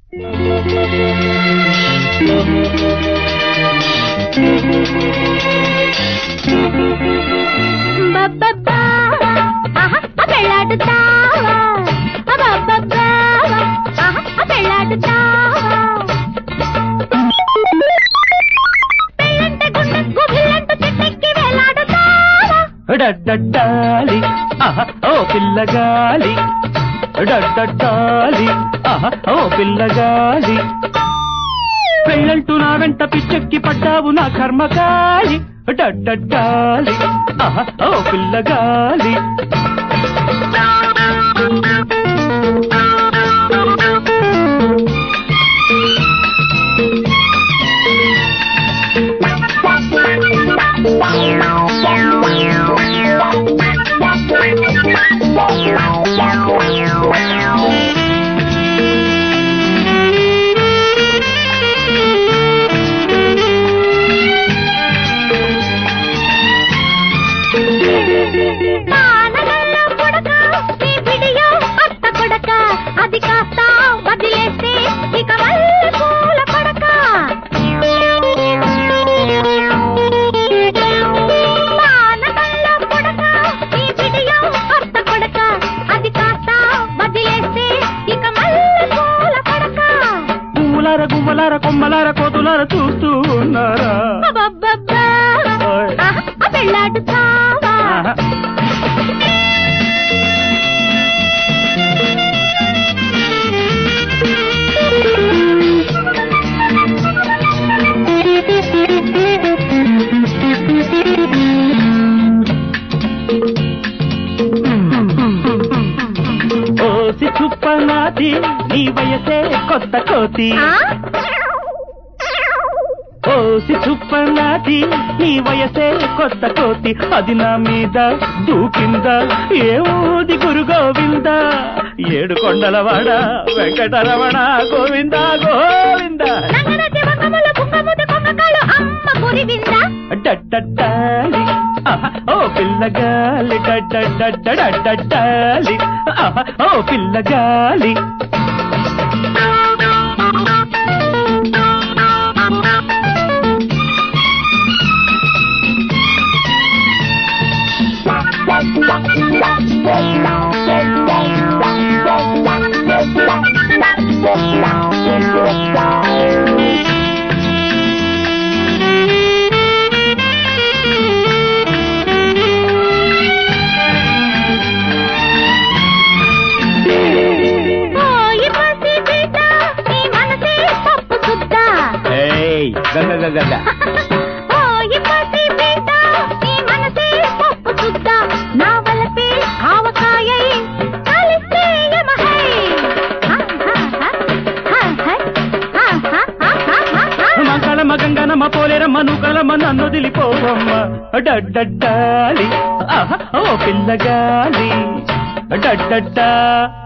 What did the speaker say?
బబ్బబ్బా, ఆహా, ఆ పెళ్ళాడుతావా? అబ్బబ్బబ్బా, ఆహా, ఆ పెళ్ళాడుతావా? పెళ్ళంటే గుండె గుబిళ్ళంటూ చెట్టెక్కి వేలాడుతావా? డడ్డడ్డాలి ఆహా ఓ పిల్లగాలి డడ్డడ్డాలి ఆహా ఓ పిల్లగాలి పెళ్ళంటూ నా వెంట పిచ్చెక్కి పడ్డావు నా కర్మకాలి డడ్డడ్డాలి ఆహా ఓ పిల్లగాలి పానగల్ల పుడక, నీ బిడియో అత్త కొడక, అది కాస్త వదిలేస్తే ఇక మల్లె పూల పడక. పానగల్ల పుడక, నీ బిడియో అత్త కొడక, అది కాస్త వదిలేస్తే ఇక మల్లె పూల పడక. పువ్వులార గువ్వలార కొమ్మలార కోతులార చూస్తూ ఉన్నారా అబ్బబ్బబ్బా, ఓయ్. ఆహా, ఆ పెళ్ళాడుతావా? ఆహా. ఓసి చుప్పనాది నీ వయసే కొత్త కోతి ఆ? ఓసి చుప్పనాది నీ వయసే కొత్త కోతి అది నా మీద దూకింద ఏ ఊది గురు గోవింద ఏడు కొండలవాడ వెంకటరమణ గోవింద గోవింద నంగనచి వంగముల బుంగముది కొంగకాలు అమ్మ గురివిందా? డడ్డడ్డాలి ఆహా, ఓ పిల్లగాలి డడ్డడ్డడ్డడ్డాలి ఆహా, ఓ పిల్లగాలి ఓయి పసి బిడ్డ, నీ మనసే పప్పు సుద్ద. ఏయ్ గగ గగ గగ. ఓయి పసి బిడ్డ, నీ మనసే పప్పు సుద్ద. నా వలపే ఆవకాయై కలిస్తే యమహై. హా, హా, హా, హా, హై. హా, హా, హా, హా, హా, హా. మంగళమ్మ గంగనమ్మ పోలేరమ్మ నుకలమ్మ నన్ను దిలిపోవమ్మ డడ్డడ్డాలి ఆహా, ఓ పిల్లగాలి డడ్డడ్డా